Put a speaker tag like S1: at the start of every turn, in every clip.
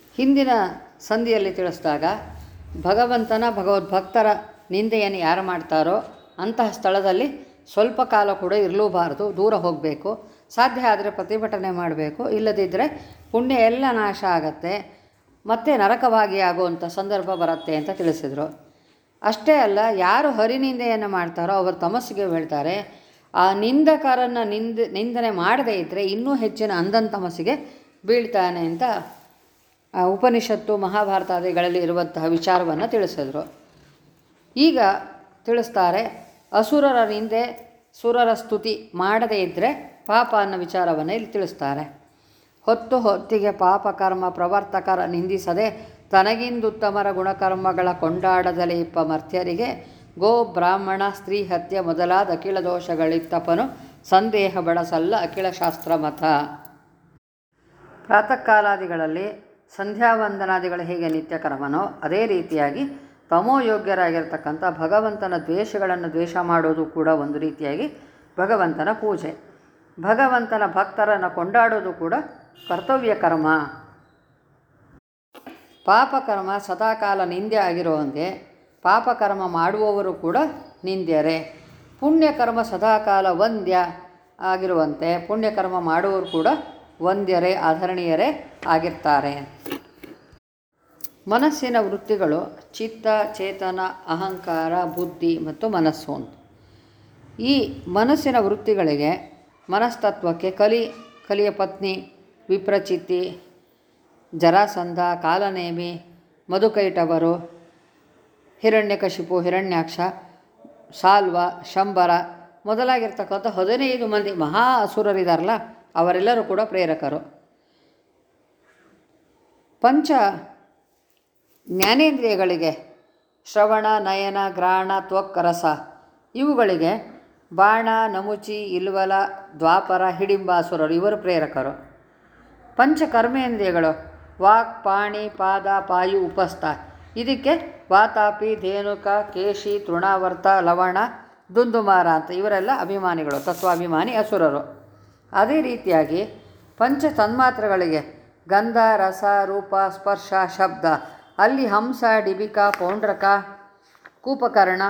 S1: ಹಿಂದಿನ ಸಂಧಿಯಲ್ಲಿ ತಿಳಿಸಿದಾಗ ಭಗವಂತನ ಭಗವದ್ಭಕ್ತರ ನಿಂದೆಯನ್ನು ಯಾರು ಮಾಡ್ತಾರೋ ಅಂತಹ ಸ್ಥಳದಲ್ಲಿ ಸ್ವಲ್ಪ ಕಾಲ ಕೂಡ ಇರಲೂಬಾರದು ದೂರ ಹೋಗಬೇಕು ಸಾಧ್ಯ ಆದರೆ ಪ್ರತಿಭಟನೆ ಮಾಡಬೇಕು ಇಲ್ಲದಿದ್ದರೆ ಪುಣ್ಯ ಎಲ್ಲ ನಾಶ ಆಗತ್ತೆ ಮತ್ತೆ ನರಕವಾಗಿ ಆಗುವಂಥ ಸಂದರ್ಭ ಬರುತ್ತೆ ಅಂತ ತಿಳಿಸಿದರು ಅಷ್ಟೇ ಅಲ್ಲ ಯಾರು ಹರಿನಿಂದೆಯನ್ನು ಮಾಡ್ತಾರೋ ಅವರು ತಮಸ್ಸಿಗೆ ಬೀಳ್ತಾರೆ ಆ ನಿಂದಕರನ್ನು ನಿಂದ ನಿಂದನೆ ಮಾಡದೇ ಇದ್ದರೆ ಇನ್ನೂ ಹೆಚ್ಚಿನ ಅಂಧನ್ ತಮಸ್ಸಿಗೆ ಬೀಳ್ತಾನೆ ಅಂತ ಆ ಉಪನಿಷತ್ತು ಮಹಾಭಾರತಾದಿಗಳಲ್ಲಿ ಇರುವಂತಹ ವಿಚಾರವನ್ನು ತಿಳಿಸಿದರು ಈಗ ತಿಳಿಸ್ತಾರೆ ಅಸುರರ ನಿಂದೆ ಸುರರ ಸ್ತುತಿ ಮಾಡದೇ ಇದ್ದರೆ ಪಾಪ ಅನ್ನೋ ವಿಚಾರವನ್ನು ಇಲ್ಲಿ ತಿಳಿಸ್ತಾರೆ ಹೊತ್ತು ಹೊತ್ತಿಗೆ ಪಾಪ ಕರ್ಮ ಪ್ರವರ್ತಕರ ನಿಂದಿಸದೆ ತನಗಿಂದುತ್ತಮರ ಗುಣಕರ್ಮಗಳ ಕೊಂಡಾಡದಲೇ ಇಪ್ಪ ಮರ್ತ್ಯರಿಗೆ ಗೋ ಬ್ರಾಹ್ಮಣ ಸ್ತ್ರೀ ಹತ್ಯೆ ಮೊದಲಾದ ಅಖಿಳ ದೋಷಗಳಿತ್ತಪನು ಸಂದೇಹ ಬೆಳಸಲ್ಲ ಅಖಿಳ ಶಾಸ್ತ್ರ ಮತ ಪ್ರಾತಃ ಕಾಲಾದಿಗಳಲ್ಲಿ ಸಂಧ್ಯಾವಂದನಾದಿಗಳು ಹೇಗೆ ನಿತ್ಯ ಕರ್ಮನೋ ಅದೇ ರೀತಿಯಾಗಿ ತಮೋಯೋಗ್ಯರಾಗಿರ್ತಕ್ಕಂಥ ಭಗವಂತನ ದ್ವೇಷಗಳನ್ನು ದ್ವೇಷ ಮಾಡೋದು ಕೂಡ ಒಂದು ರೀತಿಯಾಗಿ ಭಗವಂತನ ಪೂಜೆ ಭಗವಂತನ ಭಕ್ತರನ್ನು ಕೊಂಡಾಡೋದು ಕೂಡ ಕರ್ತವ್ಯ ಕರ್ಮ ಪಾಪಕರ್ಮ ಸದಾಕಾಲ ನಿಂದೆ ಆಗಿರುವಂತೆ ಪಾಪಕರ್ಮ ಮಾಡುವವರು ಕೂಡ ನಿಂದ್ಯರೇ ಪುಣ್ಯಕರ್ಮ ಸದಾಕಾಲ ವಂದ್ಯ ಆಗಿರುವಂತೆ ಪುಣ್ಯಕರ್ಮ ಮಾಡುವವರು ಕೂಡ ವಂದ್ಯರೇ ಆಧರಣೀಯರೇ ಆಗಿರ್ತಾರೆ ಮನಸ್ಸಿನ ವೃತ್ತಿಗಳು ಚಿತ್ತ ಚೇತನ ಅಹಂಕಾರ ಬುದ್ಧಿ ಮತ್ತು ಮನಸ್ಸು ಅಂತ ಈ ಮನಸ್ಸಿನ ವೃತ್ತಿಗಳಿಗೆ ಮನಸ್ತತ್ವಕ್ಕೆ ಕಲಿ ಕಲಿಯ ಪತ್ನಿ ವಿಪ್ರಚಿತ್ತಿ ಜರಾಸಂಧ ಕಾಲನೇಮಿ ಮಧುಕೈಟವರು ಹಿರಣ್ಯಕಶಿಪು ಹಿರಣ್ಯಾಕ್ಷ ಸಾಲ್ವ ಶಂಬರ ಮೊದಲಾಗಿರ್ತಕ್ಕಂಥ ಹದಿನೈದು ಮಂದಿ ಮಹಾ ಅಸುರರಿದಾರಲ್ಲ ಅವರೆಲ್ಲರೂ ಕೂಡ ಪ್ರೇರಕರು ಪಂಚ ಜ್ಞಾನೇಂದ್ರಿಯಗಳಿಗೆ ಶ್ರವಣ ನಯನ ಗ್ರಾಣ ತ್ವಕ್ ರಸ ಇವುಗಳಿಗೆ ಬಾಣ ನಮುಚಿ ಇಲ್ವಲ ದ್ವಾಪರ ಹಿಡಿಂಬಾಸುರರು ಇವರು ಪ್ರೇರಕರು ಪಂಚ ಕರ್ಮೇಂದ್ರಿಯಗಳು ವಾಕ್ ಪಾಣಿ ಪಾದ ಪಾಯು ಉಪಸ್ಥ ಇದಕ್ಕೆ ವಾತಾಪಿ ಧೇನುಕ ಕೇಶಿ ತೃಣಾವರ್ತ ಲವಣ ದುಂದುಮಾರ ಅಂತ ಇವರೆಲ್ಲ ಅಭಿಮಾನಿಗಳು ತತ್ವಾಭಿಮಾನಿ ಅಸುರರು ಅದೇ ರೀತಿಯಾಗಿ ಪಂಚ ತನ್ಮಾತ್ರಗಳಿಗೆ ಗಂಧ ರಸ ರೂಪ ಸ್ಪರ್ಶ ಶಬ್ದ ಅಲ್ಲಿ ಹಂಸ ಡಿಬಿಕ ಪೌಂಡ್ರಕ ಕೂಪಕರ್ಣ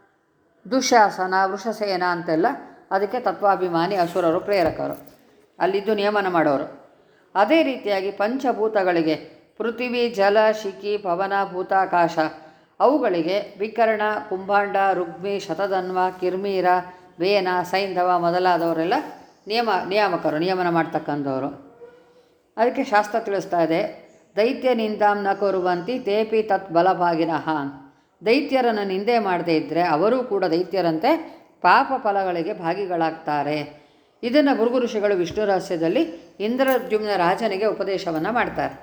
S1: ದುಶಾಸನ ವೃಷಸೇನ ಅಂತೆಲ್ಲ ಅದಕ್ಕೆ ತತ್ವಾಭಿಮಾನಿ ಅಸುರರು ಪ್ರೇರಕರು ಅಲ್ಲಿದ್ದು ನಿಯಮನ ಮಾಡೋರು ಅದೇ ರೀತಿಯಾಗಿ ಪಂಚಭೂತಗಳಿಗೆ ಪೃಥ್ವಿ ಜಲ ಶಿಖಿ ಪವನ ಭೂತಾಕಾಶ ಅವುಗಳಿಗೆ ವಿಕರ್ಣ ಕುಂಭಾಂಡ ರುಗ್ಮಿ ಶತಧನ್ವ ಕಿರ್ಮೀರ ವೇನ ಸೈಂಧವ ಮೊದಲಾದವರೆಲ್ಲ ನಿಯಮ ನಿಯಾಮಕರು ನಿಯಮನ ಮಾಡ್ತಕ್ಕಂಥವ್ರು ಅದಕ್ಕೆ ಶಾಸ್ತ್ರ ತಿಳಿಸ್ತಾ ಇದೆ ದೈತ್ಯ ನಿಂದಾಂ ನ ಕುರುವಂತಿ ತೇಪಿ ತತ್ ಬಲಭಾಗಿನಃ ದೈತ್ಯರನ್ನು ನಿಂದೆ ಮಾಡದೇ ಇದ್ದರೆ ಅವರೂ ಕೂಡ ದೈತ್ಯರಂತೆ ಪಾಪ ಫಲಗಳಿಗೆ ಭಾಗಿಗಳಾಗ್ತಾರೆ ಇದನ್ನು ಭೃಗು ಋಷಿಗಳು ವಿಷ್ಣು ರಹಸ್ಯದಲ್ಲಿ ಇಂದ್ರದ್ಯುಮ್ನ ರಾಜನಿಗೆ ಉಪದೇಶವನ್ನು ಮಾಡ್ತಾರೆ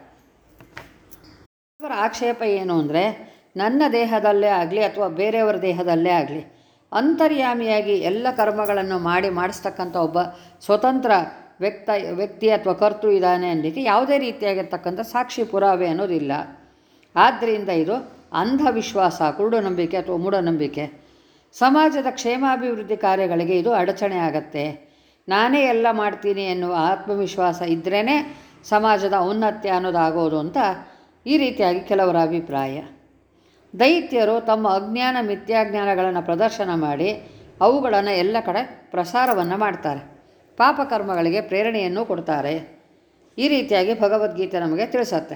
S1: ಇವರ ಆಕ್ಷೇಪ ಏನು ಅಂದರೆ ನನ್ನ ದೇಹದಲ್ಲೇ ಆಗಲಿ ಅಥವಾ ಬೇರೆಯವರ ದೇಹದಲ್ಲೇ ಆಗಲಿ ಅಂತರ್ಯಾಮಿಯಾಗಿ ಎಲ್ಲ ಕರ್ಮಗಳನ್ನು ಮಾಡಿ ಮಾಡಿಸ್ತಕ್ಕಂಥ ಒಬ್ಬ ಸ್ವತಂತ್ರ ವ್ಯಕ್ತ ವ್ಯಕ್ತಿ ಅಥವಾ ಕರ್ತೃ ಇದ್ದಾನೆ ಅನ್ನಲಿಕ್ಕೆ ಯಾವುದೇ ರೀತಿಯಾಗಿರ್ತಕ್ಕಂಥ ಸಾಕ್ಷಿ ಪುರಾವೆ ಅನ್ನೋದಿಲ್ಲ ಆದ್ದರಿಂದ ಇದು ಅಂಧವಿಶ್ವಾಸ ಕುರುಡು ನಂಬಿಕೆ ಅಥವಾ ಮೂಢನಂಬಿಕೆ ಸಮಾಜದ ಕ್ಷೇಮಾಭಿವೃದ್ಧಿ ಕಾರ್ಯಗಳಿಗೆ ಇದು ಅಡಚಣೆ ಆಗತ್ತೆ ನಾನೇ ಎಲ್ಲ ಮಾಡ್ತೀನಿ ಎನ್ನುವ ಆತ್ಮವಿಶ್ವಾಸ ಇದ್ರೇ ಸಮಾಜದ ಔನ್ನತ್ಯ ಅನ್ನೋದಾಗೋದು ಅಂತ ಈ ರೀತಿಯಾಗಿ ಕೆಲವರ ಅಭಿಪ್ರಾಯ ದೈತ್ಯರು ತಮ್ಮ ಅಜ್ಞಾನ ಮಿಥ್ಯಾಜ್ಞಾನಗಳನ್ನು ಪ್ರದರ್ಶನ ಮಾಡಿ ಅವುಗಳನ್ನು ಎಲ್ಲ ಕಡೆ ಪ್ರಸಾರವನ್ನು ಮಾಡ್ತಾರೆ ಪಾಪಕರ್ಮಗಳಿಗೆ ಪ್ರೇರಣೆಯನ್ನು ಕೊಡ್ತಾರೆ ಈ ರೀತಿಯಾಗಿ ಭಗವದ್ಗೀತೆ ನಮಗೆ ತಿಳಿಸತ್ತೆ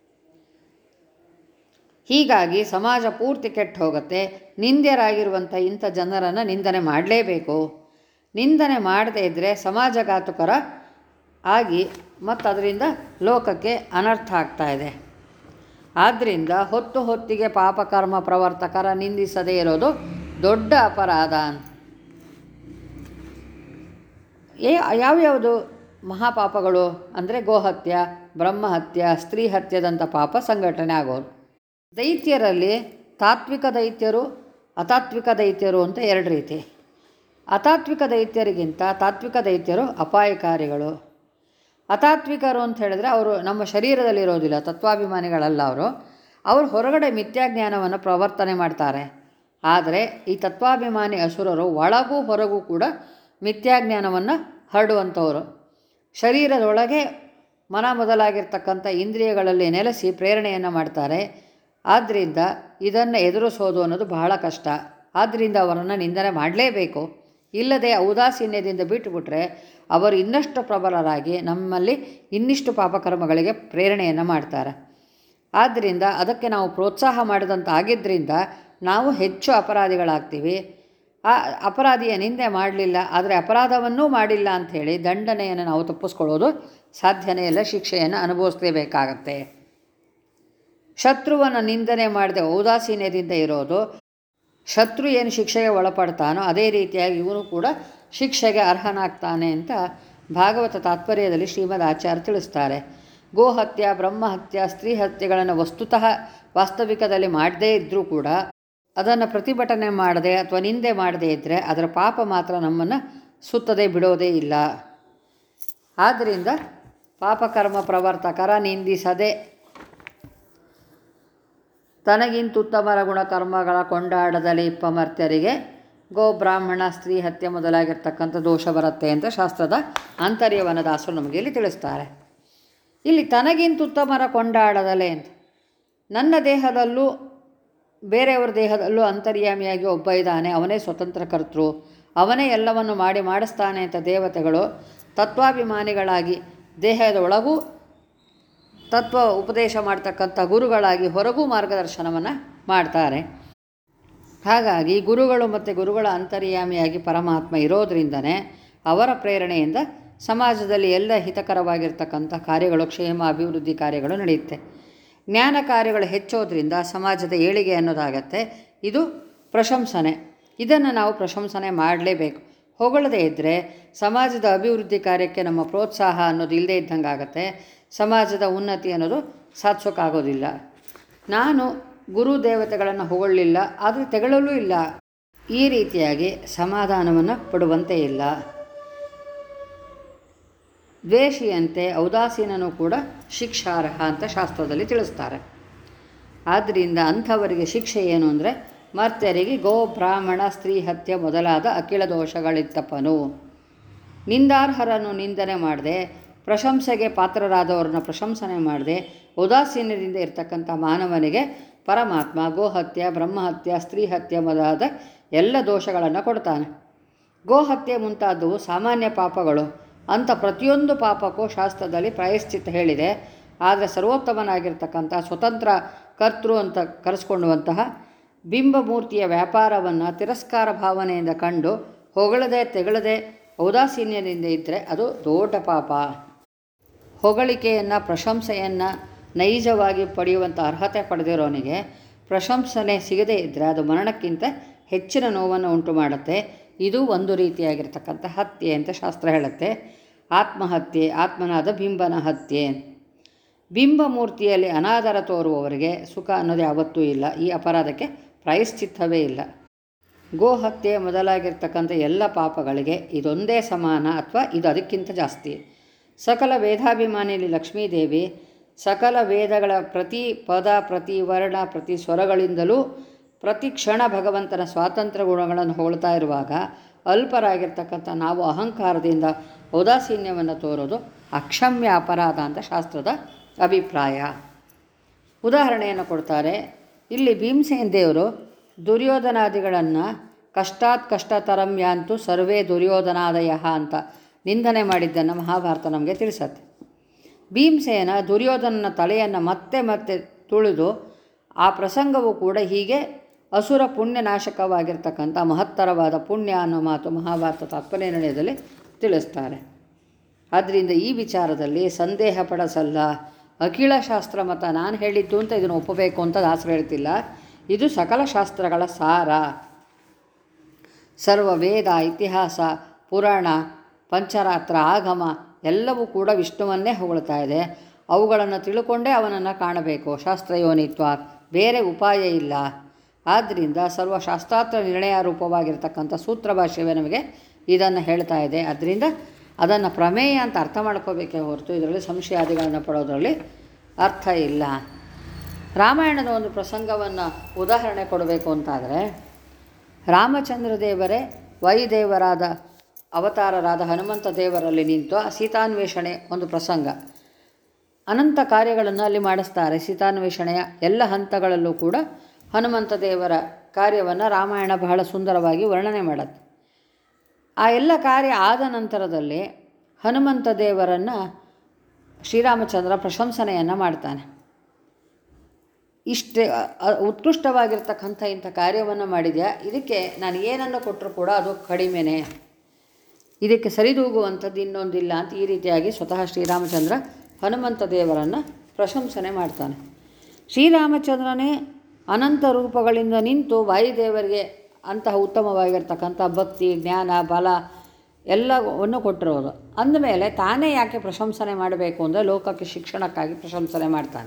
S1: ಹೀಗಾಗಿ ಸಮಾಜ ಪೂರ್ತಿ ಕೆಟ್ಟು ಹೋಗುತ್ತೆ ನಿಂದ್ಯರಾಗಿರುವಂಥ ಇಂಥ ಜನರನ್ನು ನಿಂದನೆ ಮಾಡಲೇಬೇಕು ನಿಂದನೆ ಮಾಡದೇ ಇದ್ದರೆ ಸಮಾಜಘಾತುಕರ ಆಗಿ ಮತ್ತು ಅದರಿಂದ ಲೋಕಕ್ಕೆ ಅನರ್ಥ ಆಗ್ತಾ ಇದೆ ಆದ್ದರಿಂದ ಹೊತ್ತು ಹೊತ್ತಿಗೆ ಪಾಪಕರ್ಮ ಪ್ರವರ್ತಕರ ನಿಂದಿಸದೇ ಇರೋದು ದೊಡ್ಡ ಅಪರಾಧ ಏ ಯಾವ್ಯಾವುದು ಮಹಾಪಾಪಗಳು ಅಂದರೆ ಗೋಹತ್ಯ ಬ್ರಹ್ಮಹತ್ಯ ಸ್ತ್ರೀ ಹತ್ಯದಂಥ ಪಾಪ ಸಂಘಟನೆ ಆಗೋರು ದೈತ್ಯರಲ್ಲಿ ತಾತ್ವಿಕ ದೈತ್ಯರು ಅತಾತ್ವಿಕ ದೈತ್ಯರು ಅಂತ ಎರಡು ರೀತಿ ಅತಾತ್ವಿಕ ದೈತ್ಯರಿಗಿಂತ ತಾತ್ವಿಕ ದೈತ್ಯರು ಅಪಾಯಕಾರಿಗಳು ಅತಾತ್ವಿಕರು ಅಂತ ಹೇಳಿದ್ರೆ ಅವರು ನಮ್ಮ ಶರೀರದಲ್ಲಿರೋದಿಲ್ಲ ತತ್ವಾಭಿಮಾನಿಗಳಲ್ಲ ಅವರು ಅವರು ಹೊರಗಡೆ ಮಿಥ್ಯಾಜ್ಞಾನವನ್ನು ಪ್ರವರ್ತನೆ ಮಾಡ್ತಾರೆ ಆದರೆ ಈ ತತ್ವಾಭಿಮಾನಿ ಅಸುರರು ಒಳಗೂ ಹೊರಗೂ ಕೂಡ ಮಿಥ್ಯಾಜ್ಞಾನವನ್ನು ಹರಡುವಂಥವರು ಶರೀರದೊಳಗೆ ಮನ ಮೊದಲಾಗಿರ್ತಕ್ಕಂಥ ಇಂದ್ರಿಯಗಳಲ್ಲಿ ನೆಲೆಸಿ ಪ್ರೇರಣೆಯನ್ನು ಮಾಡ್ತಾರೆ ಆದ್ದರಿಂದ ಇದನ್ನು ಎದುರಿಸೋದು ಅನ್ನೋದು ಬಹಳ ಕಷ್ಟ ಆದ್ದರಿಂದ ಅವರನ್ನು ನಿಂದನೆ ಮಾಡಲೇಬೇಕು ಇಲ್ಲದೆ ಔದಾಸೀನ್ಯದಿಂದ ಬಿಟ್ಟುಬಿಟ್ರೆ ಅವರು ಇನ್ನಷ್ಟು ಪ್ರಬಲರಾಗಿ ನಮ್ಮಲ್ಲಿ ಇನ್ನಿಷ್ಟು ಪಾಪಕರ್ಮಗಳಿಗೆ ಪ್ರೇರಣೆಯನ್ನು ಮಾಡ್ತಾರೆ ಆದ್ದರಿಂದ ಅದಕ್ಕೆ ನಾವು ಪ್ರೋತ್ಸಾಹ ಮಾಡಿದಂಥ ಆಗಿದ್ದರಿಂದ ನಾವು ಹೆಚ್ಚು ಅಪರಾಧಿಗಳಾಗ್ತೀವಿ ಆ ಅಪರಾಧಿಯ ನಿಂದೆ ಮಾಡಲಿಲ್ಲ ಆದರೆ ಅಪರಾಧವನ್ನೂ ಮಾಡಿಲ್ಲ ಅಂಥೇಳಿ ದಂಡನೆಯನ್ನು ನಾವು ತಪ್ಪಿಸ್ಕೊಳ್ಳೋದು ಸಾಧ್ಯನೇ ಇಲ್ಲ ಶಿಕ್ಷೆಯನ್ನು ಅನುಭವಿಸಲೇಬೇಕಾಗತ್ತೆ ಶತ್ರುವನ್ನು ನಿಂದನೆ ಮಾಡದೆ ಔದಾಸೀನ್ಯದಿಂದ ಇರೋದು ಶತ್ರು ಏನು ಶಿಕ್ಷೆಗೆ ಒಳಪಡ್ತಾನೋ ಅದೇ ರೀತಿಯಾಗಿ ಇವನು ಕೂಡ ಶಿಕ್ಷೆಗೆ ಅರ್ಹನಾಗ್ತಾನೆ ಅಂತ ಭಾಗವತ ತಾತ್ಪರ್ಯದಲ್ಲಿ ಶ್ರೀಮದ್ ಆಚಾರ್ಯ ತಿಳಿಸ್ತಾರೆ ಗೋಹತ್ಯ ಬ್ರಹ್ಮಹತ್ಯ ಸ್ತ್ರೀ ಹತ್ಯೆಗಳನ್ನು ವಸ್ತುತಃ ವಾಸ್ತವಿಕದಲ್ಲಿ ಮಾಡದೇ ಇದ್ದರೂ ಕೂಡ ಅದನ್ನು ಪ್ರತಿಭಟನೆ ಮಾಡದೆ ಅಥವಾ ನಿಂದೆ ಮಾಡದೇ ಇದ್ದರೆ ಅದರ ಪಾಪ ಮಾತ್ರ ನಮ್ಮನ್ನು ಸುತ್ತದೆ ಬಿಡೋದೇ ಇಲ್ಲ ಆದ್ದರಿಂದ ಪಾಪಕರ್ಮ ಪ್ರವರ್ತಕರ ನಿಂದಿಸದೆ ತನಗಿಂತುತ್ತಮರ ಗುಣಕರ್ಮಗಳ ಕೊಂಡಾಡದಲ್ಲಿ ಇಪ್ಪಮರ್ತ್ಯರಿಗೆ ಗೋ ಬ್ರಾಹ್ಮಣ ಸ್ತ್ರೀ ಹತ್ಯೆ ಮೊದಲಾಗಿರ್ತಕ್ಕಂಥ ದೋಷ ಬರುತ್ತೆ ಅಂತ ಶಾಸ್ತ್ರದ ಆಂತರ್ಯವನ ದಾಸರು ನಮಗೆ ಇಲ್ಲಿ ತಿಳಿಸ್ತಾರೆ ಇಲ್ಲಿ ತನಗಿಂತುತ್ತಮರ ಕೊಂಡಾಡದಲೆ ಅಂತ ನನ್ನ ದೇಹದಲ್ಲೂ ಬೇರೆಯವರ ದೇಹದಲ್ಲೂ ಅಂತರ್ಯಾಮಿಯಾಗಿ ಒಬ್ಬ ಇದ್ದಾನೆ ಅವನೇ ಸ್ವತಂತ್ರ ಕರ್ತೃ ಅವನೇ ಎಲ್ಲವನ್ನು ಮಾಡಿ ಮಾಡಿಸ್ತಾನೆ ಅಂತ ದೇವತೆಗಳು ತತ್ವಾಭಿಮಾನಿಗಳಾಗಿ ದೇಹದ ಒಳಗೂ ತತ್ವ ಉಪದೇಶ ಮಾಡ್ತಕ್ಕಂಥ ಗುರುಗಳಾಗಿ ಹೊರಗೂ ಮಾರ್ಗದರ್ಶನವನ್ನು ಮಾಡ್ತಾರೆ ಹಾಗಾಗಿ ಗುರುಗಳು ಮತ್ತು ಗುರುಗಳ ಅಂತರ್ಯಾಮಿಯಾಗಿ ಪರಮಾತ್ಮ ಇರೋದರಿಂದನೇ ಅವರ ಪ್ರೇರಣೆಯಿಂದ ಸಮಾಜದಲ್ಲಿ ಎಲ್ಲ ಹಿತಕರವಾಗಿರ್ತಕ್ಕಂಥ ಕಾರ್ಯಗಳು ಕ್ಷೇಮ ಅಭಿವೃದ್ಧಿ ಕಾರ್ಯಗಳು ನಡೆಯುತ್ತೆ ಜ್ಞಾನ ಕಾರ್ಯಗಳು ಹೆಚ್ಚೋದ್ರಿಂದ ಸಮಾಜದ ಏಳಿಗೆ ಅನ್ನೋದಾಗತ್ತೆ ಇದು ಪ್ರಶಂಸನೆ ಇದನ್ನು ನಾವು ಪ್ರಶಂಸನೆ ಮಾಡಲೇಬೇಕು ಹೊಗಳದೇ ಇದ್ದರೆ ಸಮಾಜದ ಅಭಿವೃದ್ಧಿ ಕಾರ್ಯಕ್ಕೆ ನಮ್ಮ ಪ್ರೋತ್ಸಾಹ ಅನ್ನೋದು ಇಲ್ಲದೇ ಇದ್ದಂಗೆ ಆಗುತ್ತೆ ಸಮಾಜದ ಉನ್ನತಿ ಅನ್ನೋದು ಸಾಧಿಸೋಕ್ಕಾಗೋದಿಲ್ಲ ನಾನು ಗುರು ದೇವತೆಗಳನ್ನು ಹೊಗಳಲಿಲ್ಲ ಆದರೆ ತೆಗಳಲೂ ಇಲ್ಲ ಈ ರೀತಿಯಾಗಿ ಸಮಾಧಾನವನ್ನು ಪಡುವಂತೆ ಇಲ್ಲ ದ್ವೇಷಿಯಂತೆ ಔದಾಸೀನನೂ ಕೂಡ ಶಿಕ್ಷಾರ್ಹ ಅಂತ ಶಾಸ್ತ್ರದಲ್ಲಿ ತಿಳಿಸ್ತಾರೆ ಆದ್ದರಿಂದ ಅಂಥವರಿಗೆ ಶಿಕ್ಷೆ ಏನು ಅಂದರೆ ಮರ್ತ್ಯರಿಗೆ ಗೋ ಬ್ರಾಹ್ಮಣ ಸ್ತ್ರೀ ಹತ್ಯೆ ಮೊದಲಾದ ಅಖಿಲ ದೋಷಗಳಿತ್ತಪ್ಪನು ನಿಂದಾರ್ಹರನ್ನು ನಿಂದನೆ ಮಾಡದೆ ಪ್ರಶಂಸೆಗೆ ಪಾತ್ರರಾದವರನ್ನ ಪ್ರಶಂಸನೆ ಮಾಡದೆ ಉದಾಸೀನ್ಯದಿಂದ ಇರ್ತಕ್ಕಂಥ ಮಾನವನಿಗೆ ಪರಮಾತ್ಮ ಗೋಹತ್ಯೆ ಬ್ರಹ್ಮಹತ್ಯೆ ಸ್ತ್ರೀ ಹತ್ಯೆ ಮೊದಲಾದ ಎಲ್ಲ ದೋಷಗಳನ್ನು ಕೊಡ್ತಾನೆ ಗೋಹತ್ಯೆ ಮುಂತಾದವು ಸಾಮಾನ್ಯ ಪಾಪಗಳು ಅಂಥ ಪ್ರತಿಯೊಂದು ಪಾಪಕ್ಕೂ ಶಾಸ್ತ್ರದಲ್ಲಿ ಪ್ರಾಯಶ್ಚಿತ್ತ ಹೇಳಿದೆ ಆದರೆ ಸರ್ವೋತ್ತಮನಾಗಿರ್ತಕ್ಕಂಥ ಸ್ವತಂತ್ರ ಕರ್ತೃ ಅಂತ ಕರೆಸ್ಕೊಳ್ಳುವಂತಹ ಬಿಂಬಮೂರ್ತಿಯ ವ್ಯಾಪಾರವನ್ನು ತಿರಸ್ಕಾರ ಭಾವನೆಯಿಂದ ಕಂಡು ಹೊಗಳದೆ ತೆಗಳದೆ ಔದಾಸೀನ್ಯದಿಂದ ಇದ್ದರೆ ಅದು ದೊಡ್ಡ ಪಾಪ ಹೊಗಳಿಕೆಯನ್ನು ಪ್ರಶಂಸೆಯನ್ನು ನೈಜವಾಗಿ ಪಡೆಯುವಂಥ ಅರ್ಹತೆ ಪಡೆದಿರೋನಿಗೆ ಪ್ರಶಂಸನೆ ಸಿಗದೇ ಇದ್ದರೆ ಅದು ಮರಣಕ್ಕಿಂತ ಹೆಚ್ಚಿನ ನೋವನ್ನು ಉಂಟು ಮಾಡುತ್ತೆ ಇದು ಒಂದು ರೀತಿಯಾಗಿರ್ತಕ್ಕಂಥ ಹತ್ಯೆ ಅಂತ ಶಾಸ್ತ್ರ ಹೇಳುತ್ತೆ ಆತ್ಮಹತ್ಯೆ ಆತ್ಮನಾದ ಬಿಂಬನ ಹತ್ಯೆ ಬಿಂಬಮೂರ್ತಿಯಲ್ಲಿ ಅನಾದರ ತೋರುವವರಿಗೆ ಸುಖ ಅನ್ನೋದು ಯಾವತ್ತೂ ಇಲ್ಲ ಈ ಅಪರಾಧಕ್ಕೆ ಪ್ರಾಯಶ್ಚಿತ್ತವೇ ಇಲ್ಲ ಗೋಹತ್ಯೆ ಮೊದಲಾಗಿರ್ತಕ್ಕಂಥ ಎಲ್ಲ ಪಾಪಗಳಿಗೆ ಇದೊಂದೇ ಸಮಾನ ಅಥವಾ ಇದು ಅದಕ್ಕಿಂತ ಜಾಸ್ತಿ ಸಕಲ ವೇದಾಭಿಮಾನಿಯಲ್ಲಿ ಲಕ್ಷ್ಮೀದೇವಿ ಸಕಲ ವೇದಗಳ ಪ್ರತಿ ಪದ ಪ್ರತಿ ವರ್ಣ ಪ್ರತಿ ಸ್ವರಗಳಿಂದಲೂ ಪ್ರತಿ ಕ್ಷಣ ಭಗವಂತನ ಸ್ವಾತಂತ್ರ್ಯ ಗುಣಗಳನ್ನು ಹೊಗಳ್ತಾ ಇರುವಾಗ ಅಲ್ಪರಾಗಿರ್ತಕ್ಕಂಥ ನಾವು ಅಹಂಕಾರದಿಂದ ಔದಾಸೀನ್ಯವನ್ನು ತೋರೋದು ಅಕ್ಷಮ್ಯ ಅಪರಾಧ ಅಂತ ಶಾಸ್ತ್ರದ ಅಭಿಪ್ರಾಯ ಉದಾಹರಣೆಯನ್ನು ಕೊಡ್ತಾರೆ ಇಲ್ಲಿ ಭೀಮಸೇನ ದೇವರು ದುರ್ಯೋಧನಾದಿಗಳನ್ನು ಕಷ್ಟಾತ್ ಕಷ್ಟತರಂ ಯಾಂತು ಸರ್ವೇ ದುರ್ಯೋಧನಾದಯ ಅಂತ ನಿಂದನೆ ಮಾಡಿದ್ದನ್ನು ಮಹಾಭಾರತ ನಮಗೆ ತಿಳಿಸತ್ತೆ ಭೀಮಸೇನ ದುರ್ಯೋಧನನ ತಲೆಯನ್ನು ಮತ್ತೆ ಮತ್ತೆ ತುಳಿದು ಆ ಪ್ರಸಂಗವು ಕೂಡ ಹೀಗೆ ಅಸುರ ಪುಣ್ಯನಾಶಕವಾಗಿರ್ತಕ್ಕಂಥ ಮಹತ್ತರವಾದ ಪುಣ್ಯ ಅನ್ನೋ ಮಾತು ಮಹಾಭಾರತ ತಾತ್ಪರ್ಯ ನಿರ್ಣಯದಲ್ಲಿ ತಿಳಿಸ್ತಾರೆ ಆದ್ದರಿಂದ ಈ ವಿಚಾರದಲ್ಲಿ ಸಂದೇಹ ಪಡಿಸಲ್ಲ ಅಖಿಲ ಶಾಸ್ತ್ರ ಮತ ನಾನು ಹೇಳಿದ್ದು ಅಂತ ಇದನ್ನು ಒಪ್ಪಬೇಕು ಅಂತ ದಾಸರು ಹೇಳ್ತಿಲ್ಲ ಇದು ಸಕಲ ಶಾಸ್ತ್ರಗಳ ಸಾರ ಸರ್ವ ವೇದ ಇತಿಹಾಸ ಪುರಾಣ ಪಂಚರಾತ್ರ ಆಗಮ ಎಲ್ಲವೂ ಕೂಡ ವಿಷ್ಣುವನ್ನೇ ಹೊಗಳ್ತಾ ಇದೆ ಅವುಗಳನ್ನು ತಿಳ್ಕೊಂಡೇ ಅವನನ್ನು ಕಾಣಬೇಕು ಶಾಸ್ತ್ರಯೋನಿತ್ವ ಬೇರೆ ಉಪಾಯ ಇಲ್ಲ ಆದ್ದರಿಂದ ಸರ್ವಶಾಸ್ತ್ರಾರ್ಥ ನಿರ್ಣಯ ರೂಪವಾಗಿರ್ತಕ್ಕಂಥ ಸೂತ್ರ ಭಾಷೆಯವೇ ನಮಗೆ ಇದನ್ನು ಹೇಳ್ತಾ ಇದೆ ಅದರಿಂದ ಅದನ್ನು ಪ್ರಮೇಯ ಅಂತ ಅರ್ಥ ಮಾಡ್ಕೋಬೇಕೇ ಹೊರತು ಇದರಲ್ಲಿ ಸಂಶಯಾದಿಗಳನ್ನು ಪಡೋದರಲ್ಲಿ ಅರ್ಥ ಇಲ್ಲ ರಾಮಾಯಣದ ಒಂದು ಪ್ರಸಂಗವನ್ನು ಉದಾಹರಣೆ ಕೊಡಬೇಕು ಅಂತಾದರೆ ರಾಮಚಂದ್ರ ದೇವರೇ ವೈದೇವರಾದ ಅವತಾರರಾದ ಹನುಮಂತ ದೇವರಲ್ಲಿ ನಿಂತು ಆ ಸೀತಾನ್ವೇಷಣೆ ಒಂದು ಪ್ರಸಂಗ ಅನಂತ ಕಾರ್ಯಗಳನ್ನು ಅಲ್ಲಿ ಮಾಡಿಸ್ತಾರೆ ಸೀತಾನ್ವೇಷಣೆಯ ಎಲ್ಲ ಹಂತಗಳಲ್ಲೂ ಕೂಡ ಹನುಮಂತ ದೇವರ ಕಾರ್ಯವನ್ನು ರಾಮಾಯಣ ಬಹಳ ಸುಂದರವಾಗಿ ವರ್ಣನೆ ಮಾಡುತ್ತೆ ಆ ಎಲ್ಲ ಕಾರ್ಯ ಆದ ನಂತರದಲ್ಲಿ ಹನುಮಂತ ದೇವರನ್ನು ಶ್ರೀರಾಮಚಂದ್ರ ಪ್ರಶಂಸನೆಯನ್ನು ಮಾಡ್ತಾನೆ ಇಷ್ಟೇ ಅ- ಅ- ಉತ್ಕೃಷ್ಟವಾಗಿರ್ತಕ್ಕಂಥ ಇಂಥ ಕಾರ್ಯವನ್ನು ಮಾಡಿದ್ಯಾ ಇದಕ್ಕೆ ನಾನು ಏನನ್ನು ಕೊಟ್ಟರು ಕೂಡ ಅದು ಕಡಿಮೆನೇ ಇದಕ್ಕೆ ಸರಿದೂಗುವಂಥದ್ದು ಇನ್ನೊಂದಿಲ್ಲ ಅಂತ ಈ ರೀತಿಯಾಗಿ ಸ್ವತಃ ಶ್ರೀರಾಮಚಂದ್ರ ಹನುಮಂತ ದೇವರನ್ನು ಪ್ರಶಂಸನೆ ಮಾಡ್ತಾನೆ ಶ್ರೀರಾಮಚಂದ್ರನೇ ಅನಂತ ರೂಪಗಳಿಂದ ನಿಂತು ವಾಯುದೇವರಿಗೆ ಅಂತಹ ಉತ್ತಮವಾಗಿರ್ತಕ್ಕಂಥ ಭಕ್ತಿ ಜ್ಞಾನ ಬಲ ಎಲ್ಲವನ್ನು ಕೊಟ್ಟಿರೋದು ಅಂದಮೇಲೆ ತಾನೇ ಯಾಕೆ ಪ್ರಶಂಸನೆ ಮಾಡಬೇಕು ಅಂದರೆ ಲೋಕಕ್ಕೆ ಶಿಕ್ಷಣಕ್ಕಾಗಿ ಪ್ರಶಂಸನೆ ಮಾಡ್ತಾನೆ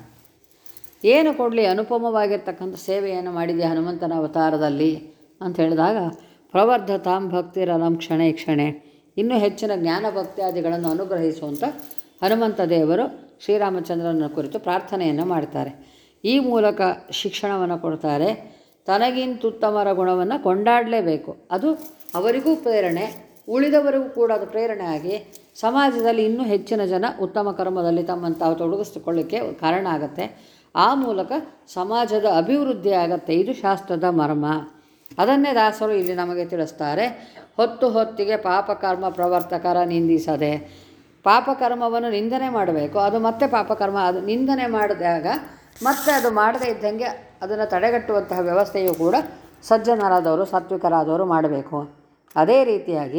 S1: ಏನು ಕೊಡಲಿ ಅನುಪಮವಾಗಿರ್ತಕ್ಕಂಥ ಸೇವೆಯನ್ನು ಮಾಡಿದೆ ಹನುಮಂತನ ಅವತಾರದಲ್ಲಿ ಅಂತ ಹೇಳಿದಾಗ ಪ್ರವರ್ಧತಾಂ ಭಕ್ತಿರಲಂ ಕ್ಷಣೆ ಕ್ಷಣೆ ಇನ್ನೂ ಹೆಚ್ಚಿನ ಜ್ಞಾನ ಭಕ್ತಿಯಾದಿಗಳನ್ನು ಅನುಗ್ರಹಿಸುವಂಥ ಹನುಮಂತ ದೇವರು ಶ್ರೀರಾಮಚಂದ್ರನ ಕುರಿತು ಪ್ರಾರ್ಥನೆಯನ್ನು ಮಾಡ್ತಾರೆ ಈ ಮೂಲಕ ಶಿಕ್ಷಣವನ್ನು ಕೊಡ್ತಾರೆ ತನಗಿಂತುತ್ತಮರ ಗುಣವನ್ನು ಕೊಂಡಾಡಲೇಬೇಕು ಅದು ಅವರಿಗೂ ಪ್ರೇರಣೆ ಉಳಿದವರಿಗೂ ಕೂಡ ಅದು ಪ್ರೇರಣೆ ಆಗಿ ಸಮಾಜದಲ್ಲಿ ಇನ್ನೂ ಹೆಚ್ಚಿನ ಜನ ಉತ್ತಮ ಕರ್ಮದಲ್ಲಿ ತಮ್ಮನ್ನು ತಾವು ತೊಡಗಿಸಿಕೊಳ್ಳಿಕ್ಕೆ ಕಾರಣ ಆಗುತ್ತೆ ಆ ಮೂಲಕ ಸಮಾಜದ ಅಭಿವೃದ್ಧಿ ಆಗತ್ತೆ ಇದು ಶಾಸ್ತ್ರದ ಮರ್ಮ ಅದನ್ನೇ ದಾಸರು ಇಲ್ಲಿ ನಮಗೆ ತಿಳಿಸ್ತಾರೆ ಹೊತ್ತು ಹೊತ್ತಿಗೆ ಪಾಪಕರ್ಮ ಪ್ರವರ್ತಕರ ನಿಂದಿಸದೆ ಪಾಪಕರ್ಮವನ್ನು ನಿಂದನೆ ಮಾಡಬೇಕು ಅದು ಮತ್ತೆ ಪಾಪಕರ್ಮ ಅದು ನಿಂದನೆ ಮಾಡಿದಾಗ ಮತ್ತೆ ಅದು ಮಾಡದೇ ಇದ್ದಂಗೆ ಅದನ್ನು ತಡೆಗಟ್ಟುವಂತಹ ವ್ಯವಸ್ಥೆಯು ಕೂಡ ಸಜ್ಜನರಾದವರು ಸಾತ್ವಿಕರಾದವರು ಮಾಡಬೇಕು ಅದೇ ರೀತಿಯಾಗಿ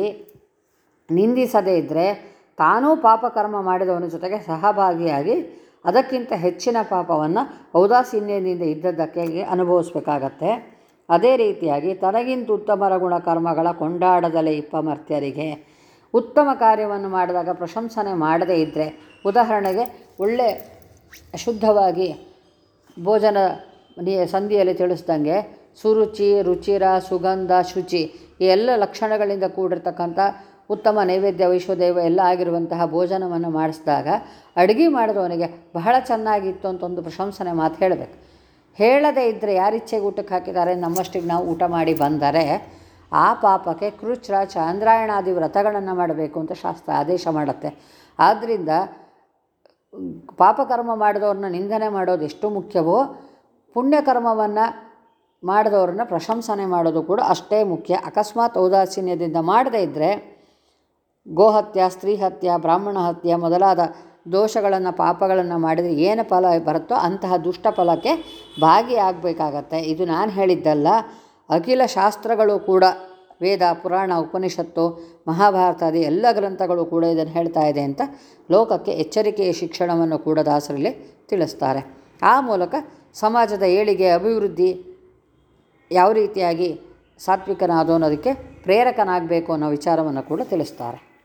S1: ನಿಂದಿಸದೇ ಇದ್ದರೆ ತಾನೂ ಪಾಪಕರ್ಮ ಮಾಡಿದವನ ಜೊತೆಗೆ ಸಹಭಾಗಿಯಾಗಿ ಅದಕ್ಕಿಂತ ಹೆಚ್ಚಿನ ಪಾಪವನ್ನು ಔದಾಸೀನ್ಯದಿಂದ ಇದ್ದದ್ದಕ್ಕೆ ಅನುಭವಿಸ್ಬೇಕಾಗತ್ತೆ ಅದೇ ರೀತಿಯಾಗಿ ತನಗಿಂತ ಉತ್ತಮರ ಗುಣಕರ್ಮಗಳ ಕೊಂಡಾಡದಲೇ ಇಪ್ಪಮರ್ತ್ಯರಿಗೆ ಉತ್ತಮ ಕಾರ್ಯವನ್ನು ಮಾಡಿದಾಗ ಪ್ರಶಂಸನೆ ಮಾಡದೇ ಇದ್ದರೆ ಉದಾಹರಣೆಗೆ ಒಳ್ಳೆ ಶುದ್ಧವಾಗಿ ಭೋಜನ ನಿ- ಸಂಧಿಯಲ್ಲಿ ತಿಳಿಸ್ದಂಗೆ ಸುರುಚಿ ರುಚಿರ ಸುಗಂಧ ಶುಚಿ ಈ ಎಲ್ಲ ಲಕ್ಷಣಗಳಿಂದ ಕೂಡಿರ್ತಕ್ಕಂಥ ಉತ್ತಮ ನೈವೇದ್ಯ ವೈಶ್ವದೇವ ಎಲ್ಲ ಆಗಿರುವಂತಹ ಭೋಜನವನ್ನು ಮಾಡಿಸಿದಾಗ ಅಡುಗೆ ಮಾಡಿದವನಿಗೆ ಬಹಳ ಚೆನ್ನಾಗಿತ್ತು ಅಂತ ಒಂದು ಪ್ರಶಂಸನೆ ಮಾತು ಹೇಳಬೇಕು ಹೇಳದೇ ಇದ್ದರೆ ಯಾರಿಚ್ಛೆಗೆ ಊಟಕ್ಕೆ ಹಾಕಿದ್ದಾರೆ ನಮ್ಮಷ್ಟಿಗೆ ನಾವು ಊಟ ಮಾಡಿ ಬಂದರೆ ಆ ಪಾಪಕ್ಕೆ ಕೃಚ್ರ ಚಾಂದ್ರಾಯಣಾದಿ ವ್ರತಗಳನ್ನು ಮಾಡಬೇಕು ಅಂತ ಶಾಸ್ತ್ರ ಆದೇಶ ಮಾಡುತ್ತೆ ಆದ್ದರಿಂದ ಪಾಪಕರ್ಮ ಮಾಡಿದವ್ರನ್ನ ನಿಂದನೆ ಮಾಡೋದು ಎಷ್ಟು ಮುಖ್ಯವೋ ಪುಣ್ಯಕರ್ಮವನ್ನು ಮಾಡಿದವ್ರನ್ನ ಪ್ರಶಂಸನೆ ಮಾಡೋದು ಕೂಡ ಅಷ್ಟೇ ಮುಖ್ಯ ಅಕಸ್ಮಾತ್ ಔದಾಸೀನ್ಯದಿಂದ ಮಾಡದೇ ಇದ್ದರೆ ಗೋಹತ್ಯ ಸ್ತ್ರೀ ಹತ್ಯ ಬ್ರಾಹ್ಮಣ ಹತ್ಯೆ ಮೊದಲಾದ ದೋಷಗಳನ್ನು ಪಾಪಗಳನ್ನು ಮಾಡಿದರೆ ಏನು ಫಲ ಬರುತ್ತೋ ಅಂತಹ ದುಷ್ಟ ಫಲಕ್ಕೆ ಭಾಗಿಯಾಗಬೇಕಾಗತ್ತೆ ಇದು ನಾನು ಹೇಳಿದ್ದಲ್ಲ ಅಖಿಲ ಶಾಸ್ತ್ರಗಳು ಕೂಡ ವೇದ ಪುರಾಣ ಉಪನಿಷತ್ತು ಮಹಾಭಾರತಾದಿ ಎಲ್ಲ ಗ್ರಂಥಗಳು ಕೂಡ ಇದನ್ನು ಹೇಳ್ತಾ ಇದೆ ಅಂತ ಲೋಕಕ್ಕೆ ಎಚ್ಚರಿಕೆಯ ಶಿಕ್ಷಣವನ್ನು ಕೂಡ ದಾಸರಲ್ಲಿ ತಿಳಿಸ್ತಾರೆ ಆ ಮೂಲಕ ಸಮಾಜದ ಏಳಿಗೆ ಅಭಿವೃದ್ಧಿ ಯಾವ ರೀತಿಯಾಗಿ ಸಾತ್ವಿಕನಾದೋ ಅನ್ನೋದಕ್ಕೆ ಪ್ರೇರಕನಾಗಬೇಕು ಅನ್ನೋ ವಿಚಾರವನ್ನು ಕೂಡ ತಿಳಿಸ್ತಾರೆ